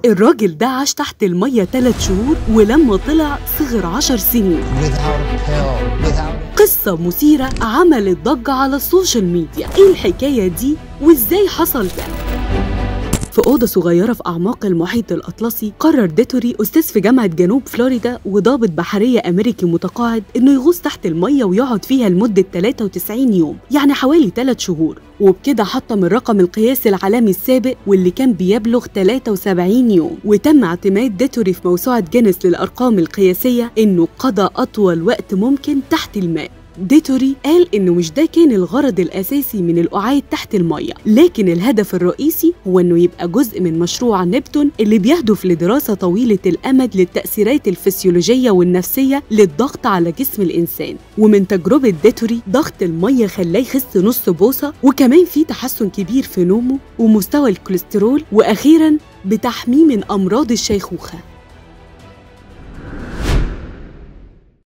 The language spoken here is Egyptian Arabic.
الراجل ده عاش تحت المية 3 شهور ولما طلع صغر 10 سنين without a pill, without قصة مثيرة عملت ضجة على السوشيال ميديا ايه الحكاية دي وازاي حصل ده في أوضة صغيرة في أعماق المحيط الأطلسي قرر ديتوري أستاذ في جامعة جنوب فلوريدا وضابط بحرية أمريكي متقاعد إنه يغوص تحت المية ويقعد فيها لمدة 93 يوم يعني حوالي 3 شهور وبكده حطم الرقم القياسي العالمي السابق واللي كان بيبلغ 73 يوم وتم اعتماد ديتوري في موسوعة جينيس للأرقام القياسية إنه قضى أطول وقت ممكن تحت الماء ديتوري قال إنه مش ده كان الغرض الأساسي من القعاد تحت المية لكن الهدف الرئيسي هو إنه يبقى جزء من مشروع نبتون اللي بيهدف لدراسة طويلة الأمد للتأثيرات الفسيولوجية والنفسية للضغط على جسم الإنسان ومن تجربة ديتوري ضغط المية خلاه يخس نص بوصة وكمان في تحسن كبير في نومه ومستوى الكوليسترول وأخيرا بتحميه من أمراض الشيخوخة